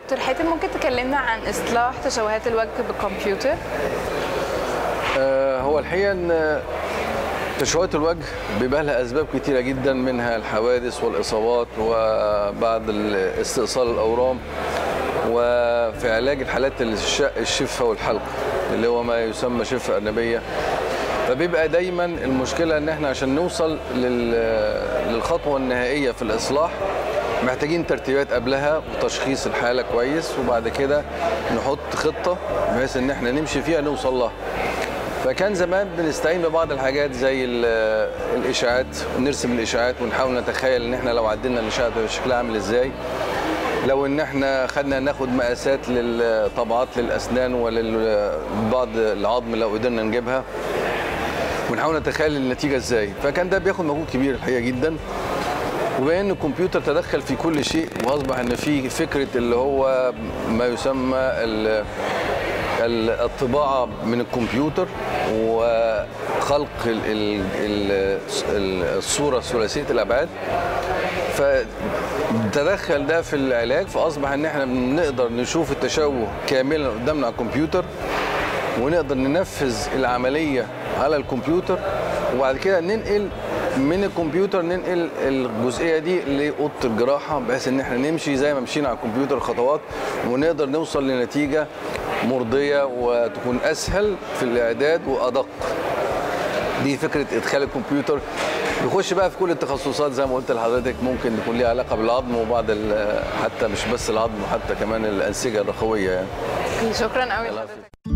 دكتور حاتم ممكن تكلمنا عن اصلاح تشوهات الوجه بالكمبيوتر آه، هو الحقيقه ان تشوهات الوجه بيبقى لها اسباب كتيره جدا منها الحوادث والاصابات وبعد ال- استئصال الاورام وفي علاج الحالات الش- الشفه والحلق اللي هو ما يسمى شفه ارنبيه فبيبقى دايما المشكله ان احنا عشان نوصل لل- للخطوه النهائيه في الاصلاح محتاجين ترتيبات قبلها وتشخيص الحاله كويس وبعد كده نحط خطه بحيث ان احنا نمشي فيها نوصل لها فكان زمان بنستعين ببعض الحاجات زي ال- الاشاعات نرسم الاشاعات ونحاول نتخيل ان احنا لو عدلنا الاشاعات هيبقى شكلها عامل ازاي لو ان احنا خدنا ناخد مقاسات للطبعات للاسنان ولبعض العظم لو قدرنا نجيبها ونحاول نتخيل النتيجه ازاي فكان ده بياخد مجهود كبير الحقيقه جدا وبما ان الكمبيوتر تدخل في كل شيء واصبح ان في فكره اللي هو ما يسمى ال- ال- الطباعه من الكمبيوتر وخلق ال- ال- ال- ال- الصوره ثلاثيه الابعاد فتدخل ده في العلاج فاصبح ان احنا بنقدر نشوف التشوه كاملا قدامنا على الكمبيوتر ونقدر ننفذ العمليه على الكمبيوتر وبعد كده ننقل من الكمبيوتر ننقل الجزئيه دي لاوضه الجراحه بحيث ان احنا نمشي زي ما مشينا على الكمبيوتر خطوات ونقدر نوصل لنتيجه مرضيه وتكون اسهل في الاعداد وادق دي فكره ادخال الكمبيوتر يخش بقى في كل التخصصات زي ما قلت لحضرتك ممكن يكون ليها علاقه بالعظم وبعض ال- حتى مش بس العظم وحتى كمان الانسجه الرخويه يعني شكرا قوي لحضرتك